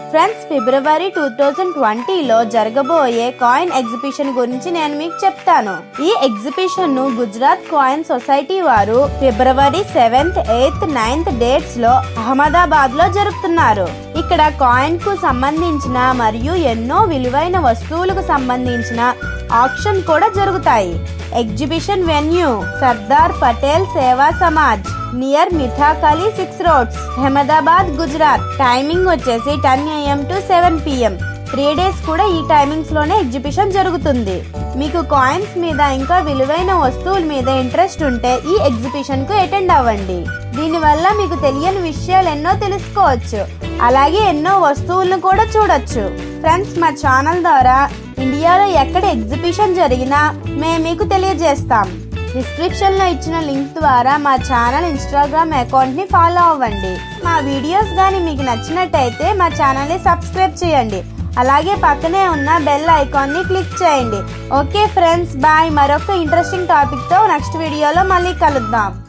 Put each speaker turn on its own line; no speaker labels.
friends ఫిబ్రవరి two thousand ట్వంటీలో జరగబోయే coin exhibition గురించి నేను మీకు చెప్తాను ఈ ఎగ్జిబిషన్ ను గుజరాత్ కాయిన్ సొసైటీ వారు February seventh eighth ninth dates లో అహ్మదాబాద్ లో జరుపుతున్నారు ఇక్కడ కాయిన్ కు సంబంధించిన మరియు ఎన్నో విలువైన వస్తువులకు సంబంధించిన ఆక్షన్ కూడా జరుగుతాయి exhibition venue Sardar Patel Seva Samaj near Mithakhali six roads Ahmedabad Gujarat timing వచ్చేసి ten AM to seven PM three days కూడా ఈ టైమింగ్స్ లోనే ఎగ్జిబిషన్ జరుగుతుంది మీకు కాయిన్స్ మీద ఇంకా విలువైన వస్తువుల మీద ఇంట్రెస్ట్ ఉంటే ఈ ఎగ్జిబిషన్ కు అటెండ్ అవ్వండి దీనివల్ల మీకు తెలియని విషయాలు ఎన్నో తెలుసుకోవచ్చు అలాగే ఎన్నో వస్తువులను కూడా చూడొచ్చు ఫ్రెండ్స్ మా ఛానల్ ద్వారా ఇండియాలో ఎక్కడ ఎగ్జిబిషన్ జరిగినా మేము మీకు తెలియజేస్తాం డిస్క్రిప్షన్లో ఇచ్చిన లింక్ ద్వారా మా ఛానల్ ఇన్స్టాగ్రామ్ అకౌంట్ని ఫాలో అవ్వండి మా వీడియోస్ కానీ మీకు నచ్చినట్టయితే మా ఛానల్ని సబ్స్క్రైబ్ చేయండి అలాగే పక్కనే ఉన్న బెల్ ఐకాన్ని క్లిక్ చేయండి ఓకే ఫ్రెండ్స్ బాయ్ మరొక ఇంట్రెస్టింగ్ టాపిక్తో నెక్స్ట్ వీడియోలో మళ్ళీ కలుద్దాం